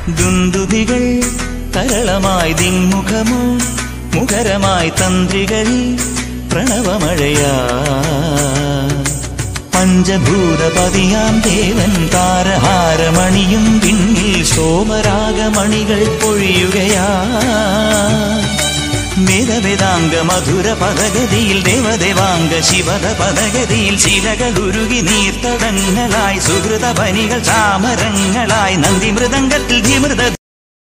ദുന്ദുഭികൾ തരളമായി ദിങ്മുഖമോ മുഖരമായി തന്ത്രികൾ പ്രണവമഴയാ പഞ്ചഭൂതപതിയാം ദേവൻ താരഹാരമണിയും പിന്നിൽ സോമരാഗമണികൾ പൊഴിയുകയാ വേദവേദാംഗ മധുര പദഗതിയിൽ ദേവദേവാംഗ ശിവത പദഗതിയിൽ ശിലകൾ ഉരുകി നീർത്തടങ്ങളായി സുഹൃത പനികൾ ചാമരങ്ങളായി നന്ദി മൃദംഗത്തിൽ ധിമൃത